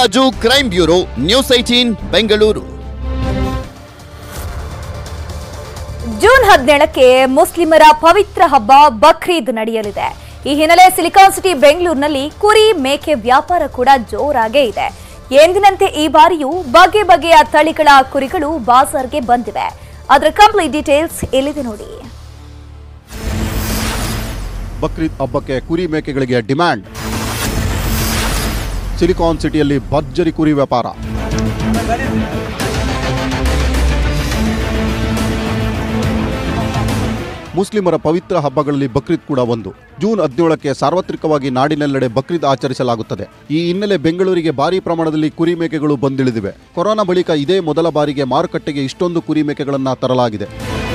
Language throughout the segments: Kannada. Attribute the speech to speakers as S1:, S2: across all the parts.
S1: Nagaraju crime bureau news eighteen Bengaluru
S2: June ಹದಿನೇಳಕ್ಕೆ ಮುಸ್ಲಿಮರ ಪವಿತ್ರ ಹಬ್ಬ ಬಕ್ರೀದ್ ನಡೆಯಲಿದೆ ಈ ಹಿನ್ನೆಲೆ ಸಿಲಿಕಾನ್ ಸಿಟಿ ಬೆಂಗಳೂರಿನಲ್ಲಿ ಕುರಿ ಮೇಕೆ ವ್ಯಾಪಾರ ಕೂಡ ಜೋರಾಗೇ ಇದೆ ಎಂದಿನಂತೆ ಈ ಬಾರಿಯೂ ಬಗೆ ಬಗೆಯ ತಳಿಗಳ ಕುರಿಗಳು ಬಾಜಾರ್ಗೆ ಬಂದಿವೆ ಅದರ ಕಂಪ್ಲೀಟ್ ಡೀಟೇಲ್ಸ್ ಎಲ್ಲಿದೆ ನೋಡಿ
S3: ಬಕ್ರೀದ್ ಹಬ್ಬಕ್ಕೆ ಕುರಿ ಮೇಕೆಗಳಿಗೆ ಡಿಮ್ಯಾಂಡ್ ಸಿಲಿಕಾನ್ ಸಿಟಿಯಲ್ಲಿ ಭರ್ಜರಿ ಕುರಿ ವ್ಯಾಪಾರ ಮುಸ್ಲಿಮರ ಪವಿತ್ರ ಹಬ್ಬಗಳಲ್ಲಿ ಬಕ್ರೀದ್ ಕೂಡ ಒಂದು ಜೂನ್ ಹದಿನೇಳಕ್ಕೆ ಸಾರ್ವತ್ರಿಕವಾಗಿ ನಾಡಿನೆಲ್ಲೆಡೆ ಬಕ್ರೀದ್ ಆಚರಿಸಲಾಗುತ್ತದೆ ಈ ಹಿನ್ನೆಲೆ ಬೆಂಗಳೂರಿಗೆ ಭಾರಿ ಪ್ರಮಾಣದಲ್ಲಿ ಕುರಿ ಮೇಕೆಗಳು ಬಂದಿಳಿದಿವೆ ಕೊರೋನಾ ಬಳಿಕ ಇದೇ ಮೊದಲ ಬಾರಿಗೆ ಮಾರುಕಟ್ಟೆಗೆ ಇಷ್ಟೊಂದು ಕುರಿ ಮೇಕೆಗಳನ್ನು ತರಲಾಗಿದೆ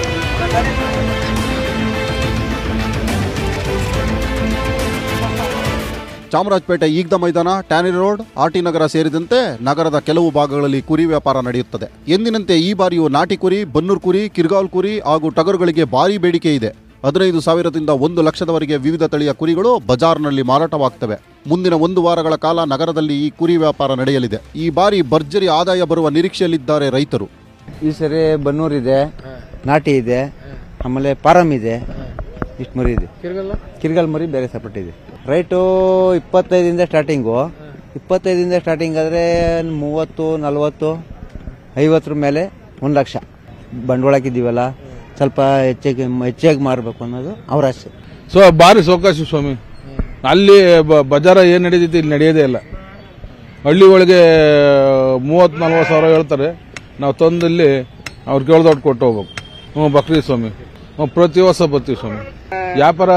S3: ಚಾಮರಾಜಪೇಟೆ ಈಗ್ದ ಮೈದಾನ ಟ್ಯಾನಿ ರೋಡ್ ಆರ್ಟಿ ನಗರ ಸೇರಿದಂತೆ ನಗರದ ಕೆಲವು ಭಾಗಗಳಲ್ಲಿ ಕುರಿ ವ್ಯಾಪಾರ ನಡೆಯುತ್ತದೆ ಎಂದಿನಂತೆ ಈ ಬಾರಿಯೂ ನಾಟಿ ಕುರಿ ಬನ್ನೂರು ಕುರಿ ಕಿರ್ಗಾಲ್ ಕುರಿ ಹಾಗೂ ಟಗರುಗಳಿಗೆ ಭಾರಿ ಬೇಡಿಕೆ ಇದೆ ಹದಿನೈದು ಸಾವಿರದಿಂದ ಒಂದು ಲಕ್ಷದವರೆಗೆ ವಿವಿಧ ತಳಿಯ ಕುರಿಗಳು ಬಜಾರ್ನಲ್ಲಿ ಮಾರಾಟವಾಗ್ತವೆ ಮುಂದಿನ ಒಂದು ವಾರಗಳ ಕಾಲ ನಗರದಲ್ಲಿ ಈ ಕುರಿ ವ್ಯಾಪಾರ ನಡೆಯಲಿದೆ ಈ ಬಾರಿ ಭರ್ಜರಿ ಆದಾಯ ಬರುವ ನಿರೀಕ್ಷೆಯಲ್ಲಿದ್ದಾರೆ ರೈತರು
S4: ಈ ಸರಿ ಬನ್ನೂರ್ ಇದೆ ನಾಟಿ ಇದೆ ಆಮೇಲೆ ಪಾರಮ್ ಇದೆ ಇಷ್ಟು ಮರಿ ಇದೆ ಕಿರ್ಗಲ್ ಮರಿ ಬೇರೆ ಸಪರೇಟ್ ಇದೆ ರೈಟು ಇಪ್ಪತ್ತೈದಿಂದ ಸ್ಟಾರ್ಟಿಂಗು ಇಪ್ಪತ್ತೈದಿಂದ ಸ್ಟಾರ್ಟಿಂಗ್ ಆದರೆ ಮೂವತ್ತು ನಲವತ್ತು ಐವತ್ತರ ಮೇಲೆ ಒಂದು ಲಕ್ಷ ಬಂಡವಾಳ ಹಾಕಿದ್ದೀವಲ್ಲ ಸ್ವಲ್ಪ ಹೆಚ್ಚಾಗಿ ಹೆಚ್ಚಾಗಿ ಮಾರಬೇಕು ಅನ್ನೋದು ಅವ್ರ ಆಸೆ
S5: ಸೊ ಭಾರಿ ಸೌಕಾಶ ಸ್ವಾಮಿ ಅಲ್ಲಿ ಬ- ಬಜಾರ ಏನ್ ನಡೀತೈತಿ ಇಲ್ಲಿ ನಡೆಯೋದೇ ಇಲ್ಲ ಹಳ್ಳಿ ಒಳಗೆ ಮೂವತ್ ನಲ್ವತ್ತು ಸಾವಿರ ಹೇಳ್ತಾರೆ ನಾವು ತಂದು ಇಲ್ಲಿ ಅವ್ರು ಕೇಳ್ದೊಟ್ಟು ಕೊಟ್ಟು ಹೋಗ್ಬೇಕು ಹ್ಞೂ ಬಕ್ರೀದ್ ಸ್ವಾಮಿ ಹ್ಞೂ ಪ್ರತಿ ವರ್ಷ ಬರ್ತೀವಿ ಸ್ವಾಮಿ ವ್ಯಾಪಾರ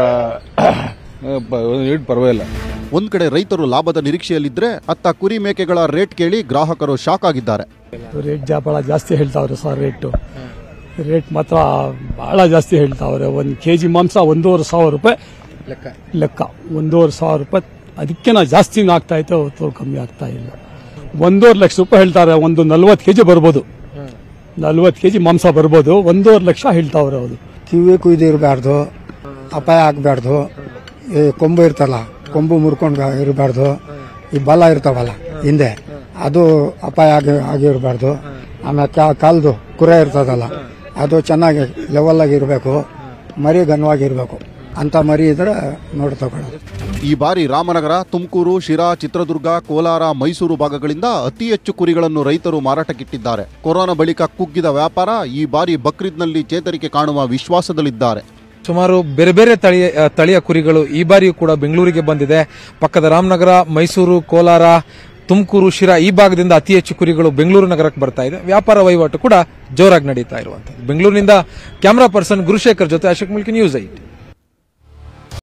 S5: ಇಟ್ ಪರವಾಗಿಲ್ಲ
S3: ಒಂದ್ ಕಡೆ ರೈತರು ಲಾಭದ ನಿರೀಕ್ಷೆಯಲ್ಲಿದ್ರೆ ಅತ್ತ ಕುರಿ ಮೇಕೆಗಳ ರೇಟ್ ಕೇಳಿ ಗ್ರಾಹಕರು ಶಾಕ್ ಆಗಿದ್ದಾರೆ
S6: ರೇಟ್ ಜಾ ಭಾಳ ಜಾಸ್ತಿ ಹೇಳ್ತಾವ್ರೆ ಸರ್ ರೇಟು ರೇಟ್ ಮಾತ್ರ ಭಾಳ ಜಾಸ್ತಿ ಹೇಳ್ತಾವ್ರೆ ಒಂದು ಕೆ ಜಿ ಮಾಂಸ ಒಂದೂವರೆ ಸಾವಿರ ರೂಪಾಯಿ ಲೆಕ್ಕ ಲೆಕ್ಕ ಒಂದೂವರೆ ಸಾವಿರ ರೂಪಾಯಿ ಅದಕ್ಕೆ ನಾ ಜಾಸ್ತಿ ಆಗ್ತಾ ಐತೆ ಹೊತ್ತು ಕಮ್ಮಿ ಆಗ್ತಾ ಇಲ್ಲ ಒಂದೂವರೆ ಲಕ್ಷ ರೂಪಾಯಿ ಹೇಳ್ತಾರೆ ಒಂದು ನಲ್ವತ್ತು ಕೆ ಜಿ ಬರ್ಬೋದು ನಲ್ವತ್ತು ಕೆ ಜಿ ಮಾಂಸ ಬರ್ಬೋದು ಒಂದೂವರೆ ಲಕ್ಷ ಹೇಳ್ತಾವ್ರೆ ಅವರು
S7: ಕಿವಿ ಕುಯ್ದು ಇರಬಾರ್ದು ಅಪಾಯ ಆಗಬಾರ್ದು ಈ ಕೊಂಬು ಇರ್ತಲ್ಲ ಕೊಂಬು ಮುರ್ಕೊಂಡು ಇರಬಾರ್ದು ಈ ಬಲ ಇರ್ತಾವಲ್ಲ ಹಿಂದೆ ಅದು ಅಪಾಯ ಆಗಿ ಆಗಿರಬಾರ್ದು ಆಮೇಲೆ ಕಾ ಕಾಲ್ದು ಕುರೆ ಇರ್ತದಲ್ಲ ಅದು ಚೆನ್ನಾಗಿ ಲೆವೆಲ್ ಆಗಿ ಇರಬೇಕು ಮರಿ ಘನವಾಗಿರ್ಬೇಕು ಅಂತ ಮರಿ ಇದ್ರೆ ನೋಡಿ ತಗೊಳ್ಳೋದು
S3: ಈ ಬಾರಿ ರಾಮನಗರ ತುಮಕೂರು ಶಿರಾ ಚಿತ್ರದುರ್ಗ ಕೋಲಾರ ಮೈಸೂರು ಭಾಗಗಳಿಂದ ಅತಿ ಹೆಚ್ಚು ಕುರಿಗಳನ್ನು ರೈತರು ಮಾರಾಟಕ್ಕಿಟ್ಟಿದ್ದಾರೆ ಕೊರೋನಾ ಬಳಿಕ ಕುಗ್ಗಿದ ವ್ಯಾಪಾರ ಈ ಬಾರಿ ಬಕ್ರೀದ್ನಲ್ಲಿ ಚೇತರಿಕೆ ಕಾಣುವ ವಿಶ್ವಾಸದಲ್ಲಿದ್ದಾರೆ
S8: ಸುಮಾರು ಬೇರೆ ಬೇರೆ ತಳಿಯ ಆ, ತಳಿಯ ಕುರಿಗಳು ಈ ಬಾರಿಯೂ ಕೂಡ ಬೆಂಗಳೂರಿಗೆ ಬಂದಿದೆ ಪಕ್ಕದ ರಾಮನಗರ ಮೈಸೂರು ಕೋಲಾರ ತುಮಕೂರು ಶಿರಾ ಈ ಭಾಗದಿಂದ ಅತಿ ಹೆಚ್ಚು ಕುರಿಗಳು ಬೆಂಗಳೂರು ನಗರಕ್ಕೆ ಬರ್ತಾ ಇದೆ ವ್ಯಾಪಾರ ವಹಿವಾಟು ಕೂಡ ಜೋರಾಗಿ ನಡೀತಾ ಇರುವಂತದ್ದು ಬೆಂಗಳೂರಿನಿಂದ ಕ್ಯಾಮರಾ ಪರ್ಸನ್ ಗುರುಶೇಖರ್ ಜೊತೆ ಅಶೋಕ್ ಮುಲ್ಕಿ ನ್ಯೂಸ್ ಐಟ್